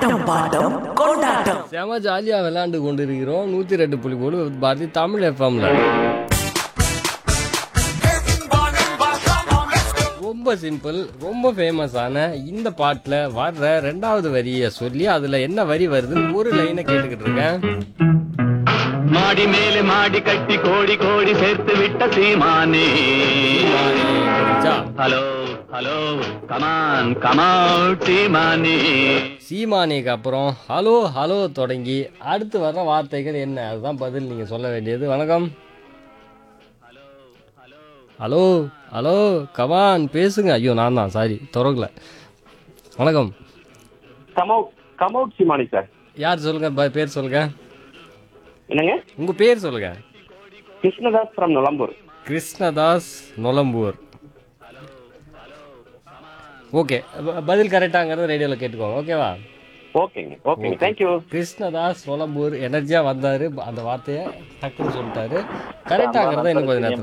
ஆட்டம் bottom கொண்டாட்டம் செம ஜாலியா விளையாண்டு கொண்டு இருக்கிறோம் நூத்தி ரெண்டு புள்ளி மூணு பாரதி தமிழ் எஃப்எம்ல ரொம்ப சிம்பிள் ரொம்ப ஃபேமஸான இந்த பாட்டில் வர்ற ரெண்டாவது வரியை சொல்லி அதில் என்ன வரி வருதுன்னு ஒரு லைனை கேட்டுக்கிட்டு இருக்கேன் மாடி மேலே மாடி கட்டி கோடி கோடி சேர்த்து விட்ட சீமானே புரிஞ்சா? ஹலோ ஹலோ கமான் கமான் சீமானே சீமானிக்கு அப்புறம் ஹலோ ஹலோ தொடங்கி அடுத்து வர்ற வார்த்தைகள் என்ன அதுதான் பதில் நீங்கள் சொல்ல வேண்டியது வணக்கம் ஹலோ ஹலோ கமான் பேசுங்க ஐயோ நான் தான் சாரி தொடங்கல வணக்கம் கமௌட் கமௌட் சிமானி சார் யார் சொல்லுங்க ப- பேர் சொல்லுங்க என்னங்க உங்கள் பேர் சொல்லுங்க கிருஷ்ணதாஸ் ஃப்ரம் நுளம்பூர் கிருஷ்ணதாஸ் நொலம்பூர் ஓகே ப- பதில் கரெக்டாங்கிறத ரேடியோவில் கேட்டுக்கோங்க ஓகேவா ஓகேங்க ஓகேங்க தேங்க்யூ கிருஷ்ணதாஸ் நொலம்பூர் எனர்ஜியாக வந்தார் அந்த வார்த்தையை டக்குன்னு சொல்லிட்டாரு கரெக்டாங்கிறத இன்னும் கொஞ்சம் நேரத்தில்